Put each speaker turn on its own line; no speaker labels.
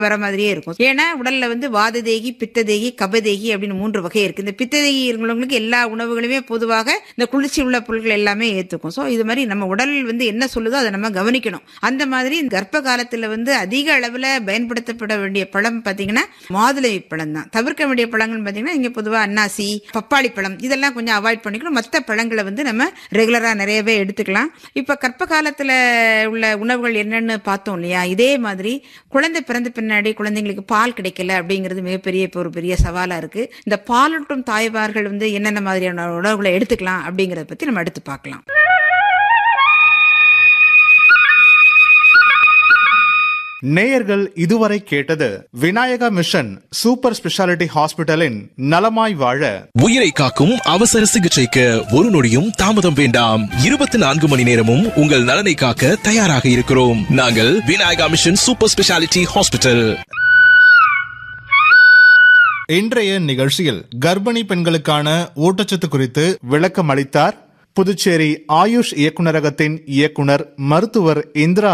வர மாதிரியே இருக்கும் ஏன்னா உடல்ல வந்து வாத தேகி பித்த தேகி கப தேகி அப்படின்னு மூன்று வகை இருக்கு இந்த பித்த தேகி இருக்கிறவங்களுக்கு எல்லா உணவுகளுமே பொதுவாக இந்த குளிர்ச்சி உள்ள பொருட்கள் எல்லாமே ஏத்துக்கும் சோ இது மாதிரி நம்ம உடல் வந்து என்ன சொல்லுதோ அதை நம்ம கவனிக்கணும் அந்த மாதிரி இந்த கர்ப்ப காலத்துல வந்து அதிக அளவுல பயன்படுத்தப்பட வேண்டிய பழம் பாத்தீங்கன்னா மாதுளை பழம் தான் தவிர்க்க வேண்டிய பழங்கள் பாத்தீங்கன்னா இங்க பொதுவா அன்னாசி பப்பாளி பழம் இதெல்லாம் கொஞ்சம் அவாய்ட் பண்ணிக்கணும் மற்ற பழங்களை வந்து நம்ம ரெகுலரா நிறையவே எடுத்துக்கலாம் இப்ப கர்ப்ப காலத்துல உள்ள உணவுகள் என்னன்னு பார்த்தோம் இல்லையா இதே மாதிரி குழந்தை பிறந்த பின்னாடி குழந்தைங்களுக்கு பால் கிடைக்கல அப்படிங்கிறது மிகப்பெரிய இப்போ ஒரு பெரிய சவாலா இருக்கு இந்த பாலூட்டும் தாய்மார்கள் வந்து என்னென்ன மாதிரியான உணவுகளை எடுத்துக்கலாம் அப்படிங்கறத பத்தி நம்ம எடுத்து பார்க்கலாம்
நேயர்கள் இதுவரை கேட்டது விநாயகா மிஷன் சூப்பர் ஸ்பெஷாலிட்டி ஹாஸ்பிட்டலின் நலமாய் வாழ
உயிரை காக்கும் அவசர சிகிச்சைக்கு ஒரு நொடியும் தாமதம் வேண்டாம் இருபத்தி நான்கு மணி நேரமும் உங்கள் நலனை காக்க தயாராக இருக்கிறோம் நாங்கள் Vinayaka mission super speciality hospital
இன்றைய நிகழ்ச்சியில் கர்ப்பிணி பெண்களுக்கான ஊட்டச்சத்து குறித்து விளக்கம் அளித்தார் புதுச்சேரி ஆயுஷ் இயக்குநரகத்தின் இயக்குனர் மருத்துவர் இந்திரா